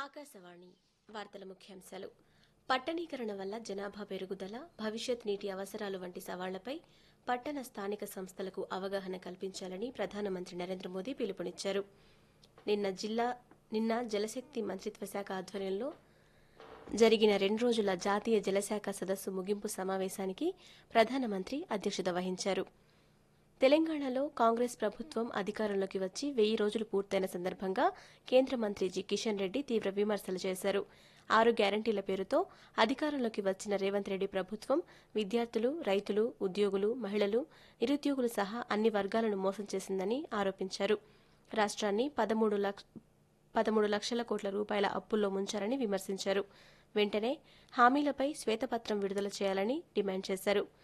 ఆకాశవాణి వార్తల ముఖ్యాంశాలు పట్టణీకరణ వల్ల జనాభా పెరుగుదల భవిష్యత్ నీటి అవసరాలు వంటి సవాళ్లపై పట్టణ స్థానిక సంస్థలకు అవగాహన కల్పించాలని ప్రధానమంత్రి నరేంద్ర మోదీ పిలుపునిచ్చారు నిన్న జిల్లా నిన్న జలశక్తి మంత్రిత్వ శాఖ ఆధ్వర్యంలో జరిగిన రెండు రోజుల జాతీయ జలశాఖ సదస్సు ముగింపు సమావేశానికి ప్రధానమంత్రి అధ్యక్షత వహించారు తెలంగాణలో కాంగ్రెస్ ప్రభుత్వం అధికారంలోకి వచ్చి వెయ్యి రోజులు పూర్తయిన సందర్భంగా కేంద్ర మంత్రి జి కిషన్ రెడ్డి తీవ్ర విమర్శలు చేశారు ఆరు గ్యారంటీల పేరుతో అధికారంలోకి వచ్చిన రేవంత్ రెడ్డి ప్రభుత్వం విద్యార్థులు రైతులు ఉద్యోగులు మహిళలు నిరుద్యోగులు సహా అన్ని వర్గాలను మోసం చేసిందని ఆరోపించారు రాష్ట్రాన్ని పదమూడు లక్ష పదమూడు లక్షల కోట్ల రూపాయల అప్పుల్లో ముంచారని విమర్శించారు వెంటనే హామీలపై శ్వేతపత్రం విడుదల చేయాలని డిమాండ్ చేశారు